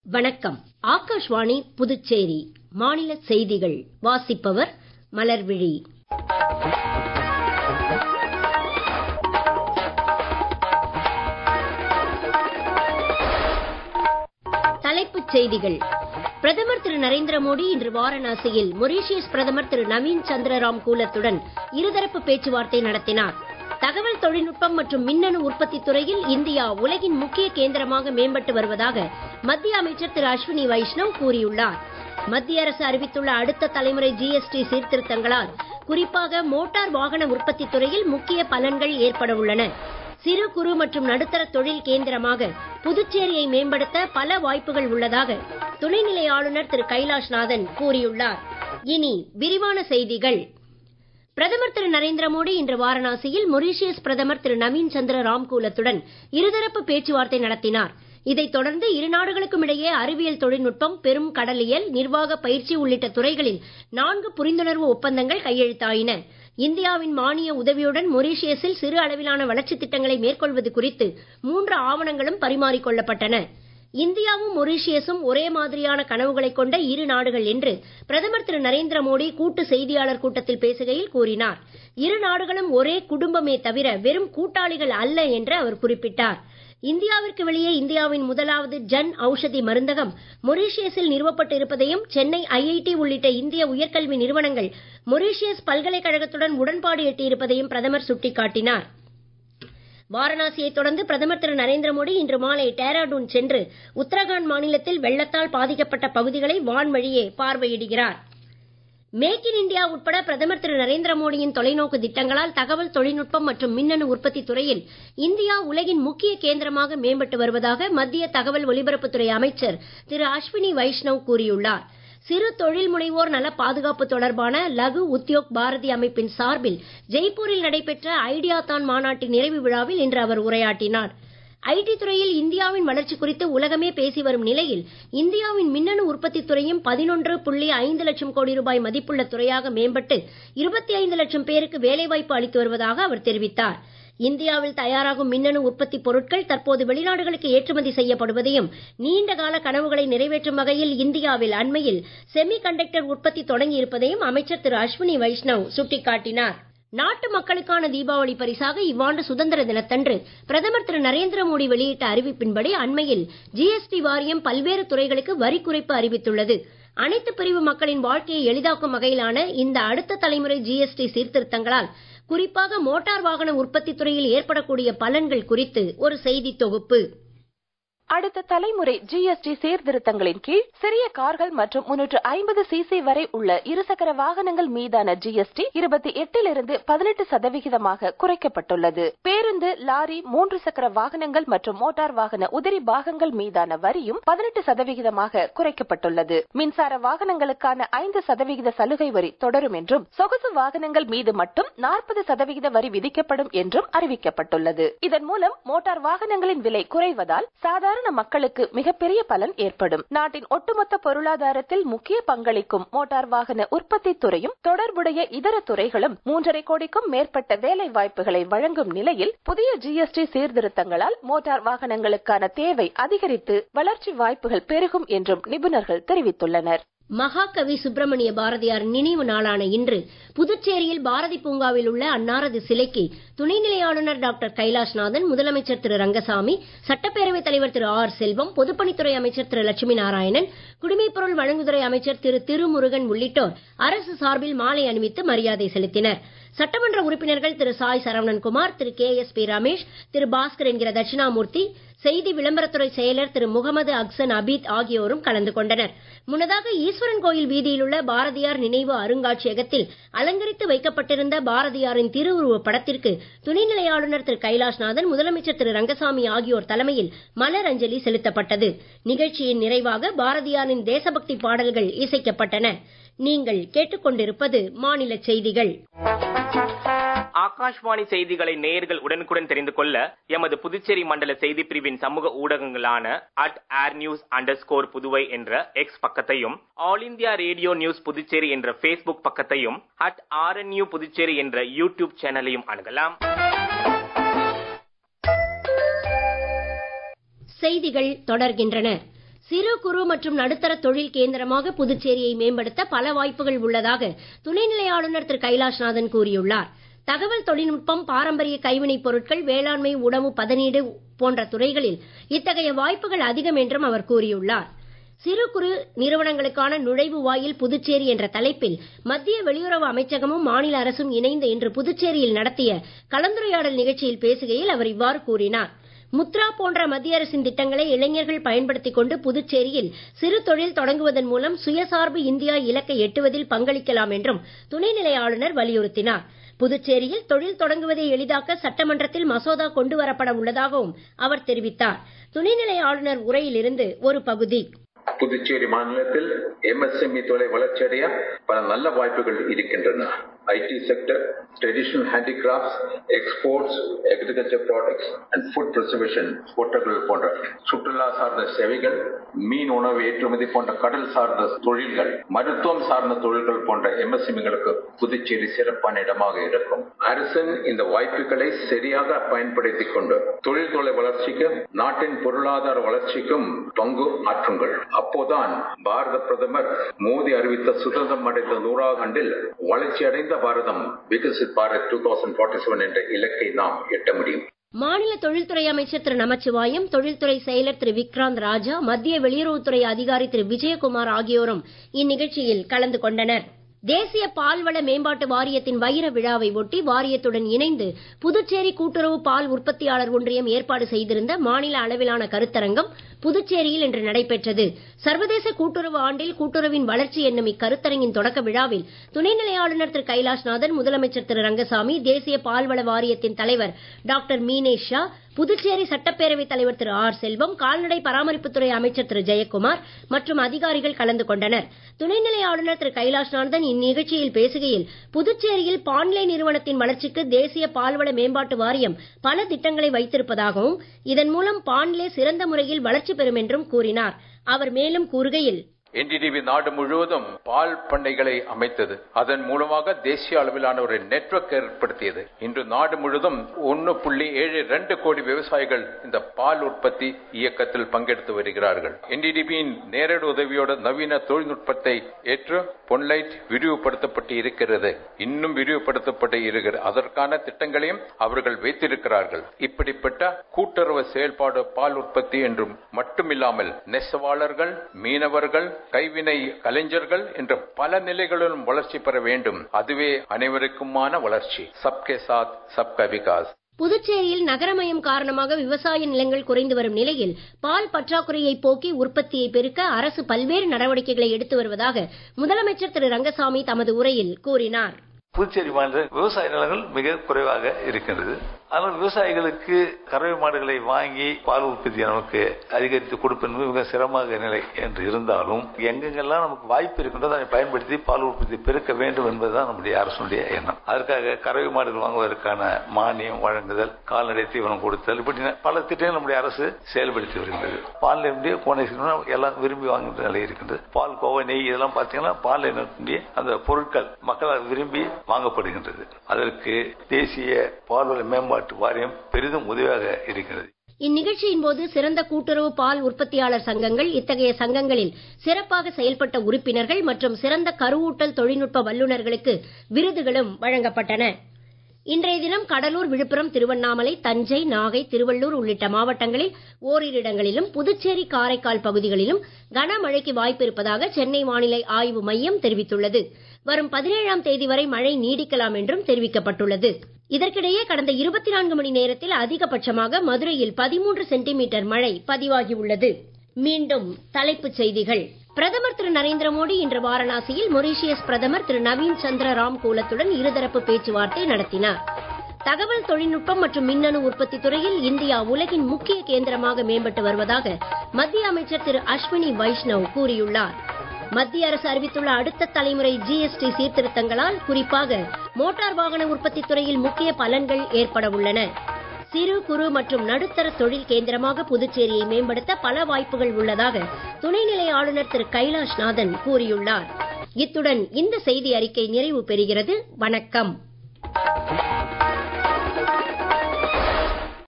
வணக்கம் ஆகாஷ்வாணி புதுச்சேரி மாநில செய்திகள் வாசிப்பவர் மலர்விழி தலைப்புச் செய்திகள் பிரதமர் திரு நரேந்திர மோடி இன்று வாரணாசியில் மொரீஷியஸ் பிரதமர் திரு நவீன் சந்திரராம் கூலத்துடன் இருதரப்பு பேச்சுவார்த்தை நடத்தினார் தகவல் தொழில்நுட்பம் மற்றும் மின்னணு உற்பத்தி துறையில் இந்தியா உலகின் முக்கிய கேந்திரமாக மேம்பட்டு வருவதாக மத்திய அமைச்சர் திரு அஸ்வினி வைஷ்ணவ் கூறியுள்ளார் மத்திய அரசு அறிவித்துள்ள அடுத்த தலைமுறை ஜிஎஸ்டி சீர்திருத்தங்களால் குறிப்பாக மோட்டார் வாகன உற்பத்தி துறையில் முக்கிய பலன்கள் ஏற்பட உள்ளன சிறு குறு மற்றும் நடுத்தர தொழில் கேந்திரமாக புதுச்சேரியை மேம்படுத்த பல வாய்ப்புகள் உள்ளதாக துணைநிலை ஆளுநர் திரு கைலாஷ்நாதன் கூறியுள்ளார் இனி விரிவான செய்திகள் பிரதமர் திரு நரேந்திர மோடி இன்று வாரணாசியில் மொரீஷியஸ் பிரதமர் திரு நவீன் சந்திர ராம்கூலத்துடன் இருதரப்பு பேச்சுவார்த்தை நடத்தினார் இதைத் தொடர்ந்து இரு நாடுகளுக்கும் இடையே அறிவியல் தொழில்நுட்பம் பெரும் கடலியல் நிர்வாக பயிற்சி உள்ளிட்ட துறைகளில் நான்கு புரிந்துணர்வு ஒப்பந்தங்கள் கையெழுத்தாயின இந்தியாவின் மானிய உதவியுடன் மொரீஷியஸில் சிறு அளவிலான வளர்ச்சித் திட்டங்களை மேற்கொள்வது குறித்து மூன்று ஆவணங்களும் பரிமாறிக் கொள்ளப்பட்டன இந்தியாவும் மொரீஷியஸும் ஒரே மாதிரியான கனவுகளைக் கொண்ட இரு நாடுகள் என்று பிரதமர் திரு நரேந்திர மோடி கூட்டு செய்தியாளர் கூட்டத்தில் பேசுகையில் கூறினார் இரு நாடுகளும் ஒரே குடும்பமே தவிர வெறும் கூட்டாளிகள் அல்ல என்று அவர் குறிப்பிட்டார் இந்தியாவிற்கு வெளியே இந்தியாவின் முதலாவது ஜன் ஔஷதி மருந்தகம் மொரீஷியஸில் நிறுவப்பட்டு இருப்பதையும் சென்னை ஐஐடி உள்ளிட்ட இந்திய உயர்கல்வி நிறுவனங்கள் மொரீஷியஸ் பல்கலைக்கழகத்துடன் உடன்பாடு எட்டியிருப்பதையும் பிரதமர் சுட்டிக்காட்டினார் வாரணாசியைத் தொடர்ந்து பிரதமர் திரு நரேந்திர மோடி இன்று மாலை டேராடூன் சென்று உத்தராகண்ட் மாநிலத்தில் வெள்ளத்தால் பாதிக்கப்பட்ட பகுதிகளை வான்வழியே பார்வையிடுகிறார் மேக் இன் இண்டியா உட்பட பிரதமர் திரு நரேந்திர மோடியின் தொலைநோக்கு திட்டங்களால் தகவல் தொழில்நுட்பம் மற்றும் மின்னணு உற்பத்தி துறையில் இந்தியா உலகின் முக்கிய கேந்திரமாக மேம்பட்டு வருவதாக மத்திய தகவல் ஒலிபரப்புத்துறை அமைச்சர் திரு அஸ்வினி வைஷ்ணவ் கூறியுள்ளார் சிறு தொழில் முனைவோர் நல பாதுகாப்பு தொடர்பான லகு உத்யோக் பாரதி அமைப்பின் சார்பில் ஜெய்ப்பூரில் நடைபெற்ற ஐடியா தான் மாநாட்டின் நிறைவு விழாவில் இன்று அவர் உரையாற்றினார் ஐடி துறையில் இந்தியாவின் வளர்ச்சி குறித்து உலகமே பேசி வரும் நிலையில் இந்தியாவின் மின்னணு உற்பத்தி துறையும் பதினொன்று புள்ளி ஐந்து லட்சம் கோடி ரூபாய் மதிப்புள்ள துறையாக மேம்பட்டு இருபத்தி ஐந்து லட்சம் பேருக்கு வேலைவாய்ப்பு அளித்து வருவதாக அவர் தெரிவித்தார் இந்தியாவில் தயாராகும் மின்னணு உற்பத்தி பொருட்கள் தற்போது வெளிநாடுகளுக்கு ஏற்றுமதி செய்யப்படுவதையும் நீண்ட கால கனவுகளை நிறைவேற்றும் வகையில் இந்தியாவில் அண்மையில் செமி கண்டக்டர் உற்பத்தி தொடங்கி இருப்பதையும் அமைச்சர் திரு அஸ்வினி வைஷ்ணவ் சுட்டிக்காட்டினார் நாட்டு மக்களுக்கான தீபாவளி பரிசாக இவ்வாண்டு சுதந்திர தினத்தன்று பிரதமர் திரு நரேந்திர மோடி வெளியிட்ட அறிவிப்பின்படி அண்மையில் ஜிஎஸ்டி வாரியம் பல்வேறு துறைகளுக்கு வரி குறைப்பு அறிவித்துள்ளது அனைத்து பிரிவு மக்களின் வாழ்க்கையை எளிதாக்கும் வகையிலான இந்த அடுத்த தலைமுறை ஜிஎஸ்டி சீர்திருத்தங்களால் குறிப்பாக மோட்டார் வாகன உற்பத்தி துறையில் ஏற்படக்கூடிய பலன்கள் குறித்து ஒரு செய்தி தொகுப்பு அடுத்த தலைமுறை ஜிஎஸ்டி சீர்திருத்தங்களின் கீழ் சிறிய கார்கள் மற்றும் முன்னூற்று ஐம்பது சிசி வரை உள்ள இருசக்கர வாகனங்கள் மீதான ஜிஎஸ்டி இருபத்தி எட்டிலிருந்து பதினெட்டு சதவிகிதமாக குறைக்கப்பட்டுள்ளது பேருந்து லாரி மூன்று சக்கர வாகனங்கள் மற்றும் மோட்டார் வாகன உதிரி பாகங்கள் மீதான வரியும் பதினெட்டு சதவிகிதமாக குறைக்கப்பட்டுள்ளது மின்சார வாகனங்களுக்கான ஐந்து சதவிகித சலுகை வரி தொடரும் என்றும் சொகுசு வாகனங்கள் மீது மட்டும் நாற்பது சதவிகித வரி விதிக்கப்படும் என்றும் அறிவிக்கப்பட்டுள்ளது இதன் மூலம் மோட்டார் வாகனங்களின் விலை குறைவதால் சாதாரண சாதாரண மக்களுக்கு மிகப்பெரிய பலன் ஏற்படும் நாட்டின் ஒட்டுமொத்த பொருளாதாரத்தில் முக்கிய பங்களிக்கும் மோட்டார் வாகன உற்பத்தி துறையும் தொடர்புடைய இதர துறைகளும் மூன்றரை கோடிக்கும் மேற்பட்ட வேலை வாய்ப்புகளை வழங்கும் நிலையில் புதிய ஜிஎஸ்டி சீர்திருத்தங்களால் மோட்டார் வாகனங்களுக்கான தேவை அதிகரித்து வளர்ச்சி வாய்ப்புகள் பெருகும் என்றும் நிபுணர்கள் தெரிவித்துள்ளனர் மகாகவி சுப்பிரமணிய பாரதியார் நினைவு நாளான இன்று புதுச்சேரியில் பாரதி பூங்காவில் உள்ள அன்னாரது சிலைக்கு துணைநிலை ஆளுநர் டாக்டர் கைலாஷ்நாதன் முதலமைச்சர் திரு ரங்கசாமி சட்டப்பேரவைத் தலைவர் திரு ஆர் செல்வம் பொதுப்பணித்துறை அமைச்சர் திரு லட்சுமி நாராயணன் குடிமைப்பொருள் வழங்குதுறை அமைச்சர் திரு திருமுருகன் உள்ளிட்டோர் அரசு சார்பில் மாலை அணிவித்து மரியாதை செலுத்தினர் சட்டமன்ற உறுப்பினர்கள் திரு சாய் சரவணன்குமார் திரு கே எஸ் பி ரமேஷ் திரு பாஸ்கர் என்கிற தட்சிணாமூர்த்தி செய்தி விளம்பரத்துறை செயலர் திரு முகமது அக்சன் அபீத் ஆகியோரும் கலந்து கொண்டனர் முன்னதாக ஈஸ்வரன் கோயில் வீதியில் உள்ள பாரதியார் நினைவு அருங்காட்சியகத்தில் அலங்கரித்து வைக்கப்பட்டிருந்த பாரதியாரின் திருவுருவ படத்திற்கு துணைநிலை ஆளுநர் திரு கைலாஷ்நாதன் முதலமைச்சர் திரு ரங்கசாமி ஆகியோர் தலைமையில் மலர் அஞ்சலி செலுத்தப்பட்டது நிகழ்ச்சியின் நிறைவாக பாரதியாரின் தேசபக்தி பாடல்கள் இசைக்கப்பட்டன நீங்கள் கேட்டுக்கொண்டிருப்பது மாநில செய்திகள் ஆகாஷ்வாணி செய்திகளை நேயர்கள் உடனுக்குடன் தெரிந்து கொள்ள எமது புதுச்சேரி மண்டல செய்தி பிரிவின் சமூக ஊடகங்களான அட் ஏர் நியூஸ் அண்டர் ஸ்கோர் புதுவை என்ற எக்ஸ் பக்கத்தையும் All India Radio news Puducherry என்ற பேஸ்புக் பக்கத்தையும் அட் ஆர்என்யூ புதுச்சேரி என்ற யூடியூப் சேனலையும் அணுகலாம் செய்திகள் தொடர்கின்றன சிறு குறு மற்றும் நடுத்தர தொழில் கேந்திரமாக புதுச்சேரியை மேம்படுத்த பல வாய்ப்புகள் உள்ளதாக துணைநிலை ஆளுநர் திரு கைலாஷ்நாதன் கூறியுள்ளார் தகவல் தொழில்நுட்பம் பாரம்பரிய கைவினைப் பொருட்கள் வேளாண்மை உணவு பதனீடு போன்ற துறைகளில் இத்தகைய வாய்ப்புகள் அதிகம் என்றும் அவர் கூறியுள்ளார் சிறு குறு நிறுவனங்களுக்கான நுழைவு வாயில் புதுச்சேரி என்ற தலைப்பில் மத்திய வெளியுறவு அமைச்சகமும் மாநில அரசும் இணைந்து இன்று புதுச்சேரியில் நடத்திய கலந்துரையாடல் நிகழ்ச்சியில் பேசுகையில் அவர் இவ்வாறு கூறினார் முத்ரா போன்ற மத்திய அரசின் திட்டங்களை இளைஞர்கள் பயன்படுத்திக் கொண்டு புதுச்சேரியில் சிறு தொழில் தொடங்குவதன் மூலம் சுயசார்பு இந்தியா இலக்கை எட்டுவதில் பங்களிக்கலாம் என்றும் துணைநிலை ஆளுநர் வலியுறுத்தினார் புதுச்சேரியில் தொழில் தொடங்குவதை எளிதாக்க சட்டமன்றத்தில் மசோதா கொண்டு வரப்பட உள்ளதாகவும் அவர் தெரிவித்தார் துணைநிலை ஆளுநர் உரையிலிருந்து ஒரு பகுதி புதுச்சேரி மாநிலத்தில் எம்எஸ்எம்இ தொலை வளர்ச்சியடைய பல நல்ல வாய்ப்புகள் இருக்கின்றன IT sector traditional handicrafts exports agriculture products and food preservation போட்டர்கள் போன்ற சுற்றுலா சார்ந்த சேவைகள் மீன் உணவு ஏற்றுமதி போன்ற கடல் சார்ந்த தொழில்கள் மருத்துவம் சார்ந்த தொழில்கள் போன்ற எம்எஸ்எம்இகளுக்கு புதுச்சேரி சிறப்பான இடமாக இருக்கும் அரசின் இந்த வாய்ப்புகளை சரியாக பயன்படுத்திக் கொண்டு தொழில்துறை வளர்ச்சிக்கும் நாட்டின் பொருளாதார வளர்ச்சிக்கும் பங்கு ஆற்றுங்கள் அப்போதான் பாரத பிரதமர் மோடி அறிவித்த சுதந்திரம் அடைந்த நூறாவது ஆண்டில் வளர்ச்சியடைந்த Bharatham Viksit Bharat two thousand forty seven என்ற இலக்கை நாம் எட்ட முடியும் மாநில தொழில்துறை அமைச்சர் திரு நமச்சிவாயம் தொழில்துறை செயலர் திரு விக்ராந்த் ராஜா மத்திய வெளியுறவுத்துறை அதிகாரி திரு விஜயகுமார் ஆகியோரும் இந்நிகழ்ச்சியில் கலந்து கொண்டனர் தேசிய பால்வள மேம்பாட்டு வாரியத்தின் வைர விழாவை ஒட்டி வாரியத்துடன் இணைந்து புதுச்சேரி கூட்டுறவு பால் உற்பத்தியாளர் ஒன்றியம் ஏற்பாடு செய்திருந்த மாநில அளவிலான கருத்தரங்கம் புதுச்சேரியில் இன்று நடைபெற்றது சர்வதேச கூட்டுறவு ஆண்டில் கூட்டுறவின் வளர்ச்சி என்னும் இக்கருத்தரங்கின் தொடக்க விழாவில் துணைநிலை ஆளுநர் திரு கைலாஷ்நாதன் முதலமைச்சர் திரு ரங்கசாமி தேசிய பால்வள வாரியத்தின் தலைவர் டாக்டர் மீனேஷ் ஷா புதுச்சேரி சட்டப்பேரவைத் தலைவர் திரு ஆர் செல்வம் கால்நடை பராமரிப்புத்துறை அமைச்சர் திரு ஜெயக்குமார் மற்றும் அதிகாரிகள் கலந்து கொண்டனர் துணைநிலை ஆளுநர் திரு கைலாஷ்நாதன் இந்நிகழ்ச்சியில் பேசுகையில் புதுச்சேரியில் பாண்லே நிறுவனத்தின் வளர்ச்சிக்கு தேசிய பால்வள மேம்பாட்டு வாரியம் பல திட்டங்களை வைத்திருப்பதாகவும் இதன் மூலம் பாண்லே சிறந்த முறையில் வளர்ச்சி பெறும் என்றும் கூறினார் அவர் மேலும் கூறுகையில் என்டிடிவி நாடு முழுவதும் பால் பண்ணைகளை அமைத்தது அதன் மூலமாக தேசிய அளவிலான ஒரு நெட்வொர்க் ஏற்படுத்தியது இன்று நாடு முழுவதும் ஒன்னு புள்ளி ஏழு ரெண்டு கோடி விவசாயிகள் இந்த பால் உற்பத்தி இயக்கத்தில் பங்கெடுத்து வருகிறார்கள் என்டிடிபியின் நேரடி உதவியோட நவீன தொழில்நுட்பத்தை ஏற்று பொன்லைட் விரிவுபடுத்தப்பட்டு இருக்கிறது இன்னும் விரிவுபடுத்தப்பட்டு இருக்கிறது அதற்கான திட்டங்களையும் அவர்கள் வைத்திருக்கிறார்கள் இப்படிப்பட்ட கூட்டுறவு செயல்பாடு பால் உற்பத்தி என்றும் மட்டுமில்லாமல் நெசவாளர்கள் மீனவர்கள் கைவினை கலைஞர்கள் என்ற பல நிலைகளிலும் வளர்ச்சி பெற வேண்டும் அதுவே அனைவருக்குமான வளர்ச்சி சப்கே சாத் சப்கா விகாஸ் புதுச்சேரியில் நகரமயம் காரணமாக விவசாய நிலங்கள் குறைந்து வரும் நிலையில் பால் பற்றாக்குறையை போக்கி உற்பத்தியை பெருக்க அரசு பல்வேறு நடவடிக்கைகளை எடுத்து வருவதாக முதலமைச்சர் திரு ரங்கசாமி தமது உரையில் கூறினார் புதுச்சேரி மாநில விவசாய நிலங்கள் மிக குறைவாக இருக்கின்றது ஆனால் விவசாயிகளுக்கு கறவை மாடுகளை வாங்கி பால் உற்பத்தி நமக்கு அதிகரித்து கொடுப்பது மிக சிரமமாக நிலை என்று இருந்தாலும் எங்கெங்கெல்லாம் நமக்கு வாய்ப்பு இருக்கின்றதோ அதை பயன்படுத்தி பால் உற்பத்தி பெருக்க வேண்டும் என்பதுதான் நம்முடைய அரசுடைய எண்ணம் அதற்காக கறவை மாடுகள் வாங்குவதற்கான மானியம் வழங்குதல் கால்நடை தீவனம் கொடுத்தல் இப்படி பல திட்டங்கள் நம்முடைய அரசு செயல்படுத்தி வருகின்றது பால் நிரம்பிய கோனை எல்லாம் விரும்பி வாங்குகின்ற நிலை இருக்கின்றது பால் கோவை நெய் இதெல்லாம் பார்த்தீங்கன்னா பால் நிரம்பிய அந்த பொருட்கள் மக்களால் விரும்பி வாங்கப்படுகின்றது அதற்கு தேசிய பால்வள மேம்பாட்டு வாரியம் பெரிதும் உதவியாக இருக்கிறது இந்நிகழ்ச்சியின் போது சிறந்த கூட்டுறவு பால் உற்பத்தியாளர் சங்கங்கள் இத்தகைய சங்கங்களில் சிறப்பாக செயல்பட்ட உறுப்பினர்கள் மற்றும் சிறந்த கருவூட்டல் தொழில்நுட்ப வல்லுநர்களுக்கு விருதுகளும் வழங்கப்பட்டன இன்றைய தினம் கடலூர் விழுப்புரம் திருவண்ணாமலை தஞ்சை நாகை திருவள்ளூர் உள்ளிட்ட மாவட்டங்களில் ஓரிரு இடங்களிலும் புதுச்சேரி காரைக்கால் பகுதிகளிலும் கனமழைக்கு வாய்ப்பு இருப்பதாக சென்னை வானிலை ஆய்வு மையம் தெரிவித்துள்ளது வரும் பதினேழாம் தேதி வரை மழை நீடிக்கலாம் என்றும் தெரிவிக்கப்பட்டுள்ளது இதற்கிடையே கடந்த இருபத்தி நான்கு மணி நேரத்தில் அதிகபட்சமாக மதுரையில் பதிமூன்று சென்டிமீட்டர் மழை பதிவாகியுள்ளது மீண்டும் தலைப்புச் செய்திகள் பிரதமர் திரு நரேந்திர மோடி இன்று வாரணாசியில் மொரீஷியஸ் பிரதமர் திரு நவீன் சந்திர ராம் கூலத்துடன் இருதரப்பு பேச்சுவார்த்தை நடத்தினார் தகவல் தொழில்நுட்பம் மற்றும் மின்னணு உற்பத்தி துறையில் இந்தியா உலகின் முக்கிய கேந்திரமாக மேம்பட்டு வருவதாக மத்திய அமைச்சர் திரு அஸ்வினி வைஷ்ணவ் கூறியுள்ளார் மத்திய அரசு அறிவித்துள்ள அடுத்த தலைமுறை ஜிஎஸ்டி சீர்திருத்தங்களால் குறிப்பாக மோட்டார் வாகன உற்பத்தி துறையில் முக்கிய பலன்கள் ஏற்பட உள்ளன சிறு குறு மற்றும் நடுத்தர தொழில் கேந்திரமாக புதுச்சேரியை மேம்படுத்த பல வாய்ப்புகள் உள்ளதாக துணைநிலை ஆளுநர் திரு கைலாஷ்நாதன் கூறியுள்ளார் இத்துடன் இந்த செய்தி அறிக்கை நிறைவு பெறுகிறது வணக்கம்